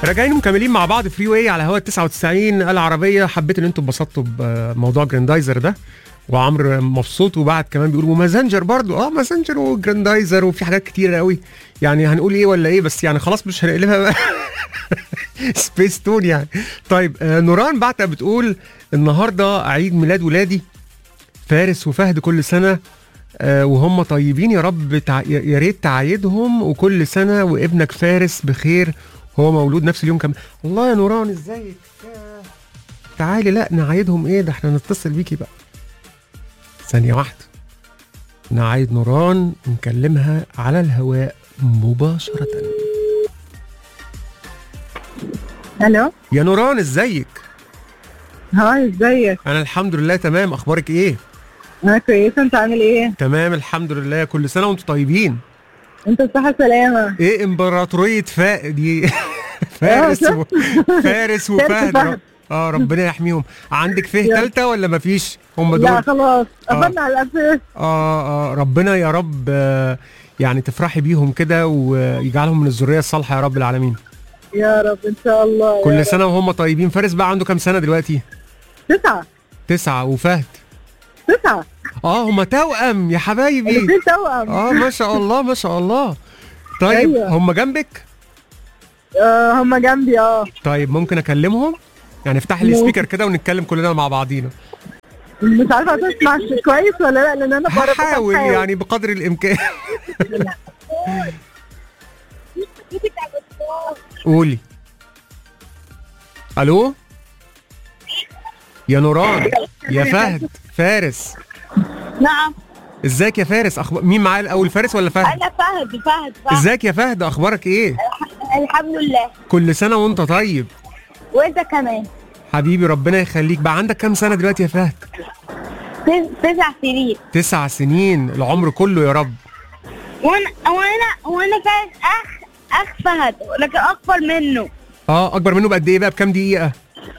راجعين مكملين مع بعض فري واي على هوا 99 العربيه حبيت ان انتم اتبسطتوا بموضوع جراندايزر ده وعمرو مبسوط وبعد كمان بيقول ومازنجر برضو اه مازنجر وجراندايزر وفي حاجات كتيره قوي يعني هنقول ايه ولا ايه بس يعني خلاص مش هنقلبها بقى سبيس تون يعني طيب آه نوران بعتها بتقول النهارده عيد ميلاد ولادي فارس وفهد كل سنه آه وهم طيبين يا رب تع... يا ريت تعايدهم وكل سنه وابنك فارس بخير هو مولود نفس اليوم كمان الله يا نوران ازيك يا- تعالي لا نعايدهم ايه ده احنا نتصل بيكي بقى ثانية واحدة نعايد نوران ونكلمها على الهواء مباشرة الو يا نوران ازيك هاي ازيك انا الحمد لله تمام اخبارك ايه انا كويسه انت عامل ايه تمام الحمد لله كل سنة وانتم طيبين انت بصحه سلامه ايه امبراطورية فا دي فارس و... فارس وفهد فهد. رب... اه ربنا يحميهم عندك فيه يا. تالتة ولا مفيش هم لا دول خلاص آه. قفلنا على الاساس آه, اه ربنا يا رب آه يعني تفرحي بيهم كده ويجعلهم من الذرية الصالحة يا رب العالمين يا رب ان شاء الله يا كل رب. سنة وهم طيبين فارس بقى عنده كام سنة دلوقتي تسعه تسعة وفهد تسعه اه هما توأم يا حبايبي الاثنين توأم اه ما شاء الله ما شاء الله طيب أيوة. هم جنبك آه هم جنبي اه طيب ممكن اكلمهم يعني افتح لي ممكن. سبيكر كده ونتكلم كلنا مع بعضينا مش عارفه هتسمع كويس ولا لا لان انا بره هحاول يعني بقدر الامكان قولي الو يا نوران يا فهد فارس نعم ازيك يا فارس أخبار مين معايا الاول فارس ولا فهد انا فهد فهد فهد ازيك يا فهد اخبارك ايه الحمد لله كل سنه وانت طيب وانت كمان حبيبي ربنا يخليك بقى عندك كام سنه دلوقتي يا فهد تس- تسع سنين تسع سنين العمر كله يا رب وانا وانا وانا فهد اخ اخ فهد لكن اكبر منه اه اكبر منه بقد ايه بقى بكام دقيقه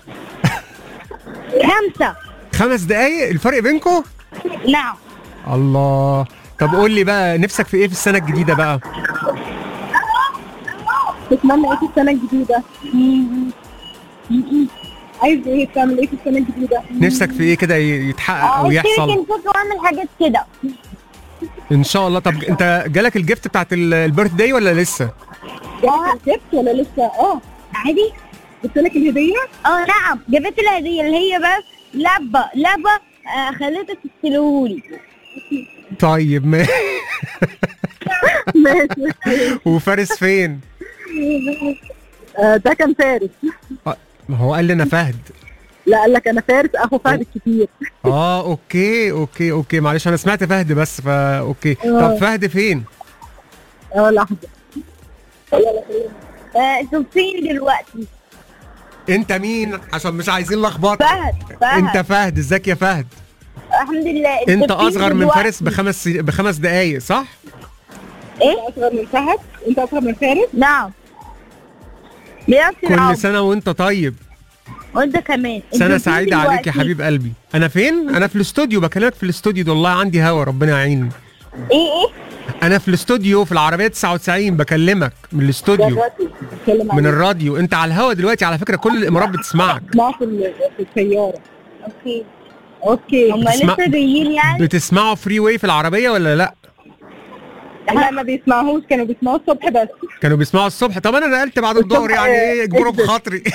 خمسة خمس دقايق الفرق بينكم نعم الله طب قول لي بقى نفسك في ايه في السنه الجديده بقى تتمنى ايه في السنه الجديده عايز ايه تعمل ايه في السنه الجديده نفسك في ايه كده ي- يتحقق او اشترك يحصل الفوتو واعمل حاجات كده ان شاء الله طب انت جالك الجفت بتاعت البيرث داي ولا لسه جبت ولا لسه اه عادي جبت لك الهديه اه نعم جابت لي هدية اللي هي بس لبة لبة آه خليتها تستلهولي طيب ما ماشي وفارس فين آه، ده كان فارس آه، ما هو قال لي انا فهد لا قال لك انا فارس اخو فهد الكبير اه اوكي اوكي اوكي معلش انا سمعت فهد بس فا اوكي آه. طب فهد فين اه لحظه آه انتوا فين دلوقتي انت مين عشان مش عايزين لخبطه فهد فهد انت فهد ازيك يا فهد الحمد لله انت انتوا فين اصغر من دلوقتي؟ فارس بخمس بخمس دقايق صح ايه اصغر من فهد انت اصغر من فارس نعم بنفس كل العمر سنه وانت طيب وانت كمان انتوا سنه فين سعيده عليك يا دلوقتي؟ حبيب قلبي انا فين انا في الاستوديو بكلمك في الاستوديو ده والله عندي هوا ربنا يعيني ايه ايه انا في الاستوديو في العربيه 99 بكلمك من الاستوديو اتكلم من الراديو انت على الهوا دلوقتي على فكره كل الامارات بتسمعك ما في ال- في السياره اوكي اوكي هم بتسمع- لسه جايين يعني بتسمعوا فري واي في العربيه ولا لا لا ما بيسمعوش كانوا بيسمعوا الصبح بس كانوا بيسمعوا الصبح طب انا نقلت بعد الظهر يعني ايه اجبروا بخاطري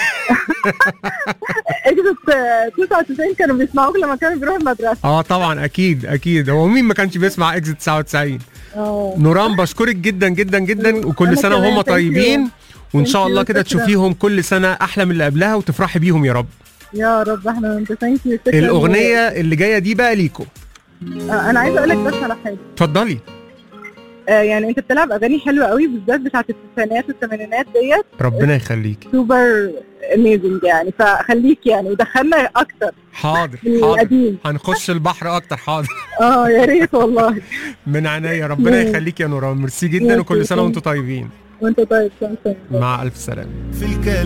اجزت 99 كانوا بيسمعوك لما كانوا بيروحوا المدرسه اه طبعا اكيد اكيد هو مين ما كانش بيسمع اكزit 99 اه نوران بشكرك جدا جدا جدا وكل أنا سنه كمان، وهم thank you. طيبين وان شاء Thank الله you، كده شكراً. تشوفيهم كل سنه احلى من اللي قبلها وتفرحي بيهم يا رب يا رب احنا انت ثانك يو الاغنيه اللي جايه دي بقى ليكم انا عايزه اقول لك بس على حاجه اتفضلي آه يعني انت بتلعب اغاني حلوه قوي بالذات بتاعت التسعينات والثمانينات ديت ربنا يخليكي سوبر اميزنج يعني فخليك يعني ودخلنا اكتر حاضر من حاضر القديم هنخش البحر اكتر حاضر اه يا ريت والله من عينيا ربنا مم. يخليك يا نوران ميرسي جدا ميرسي، وكل سنه thank وانتم طيبين وانت طيب سلام مع الف سلامه في الكلام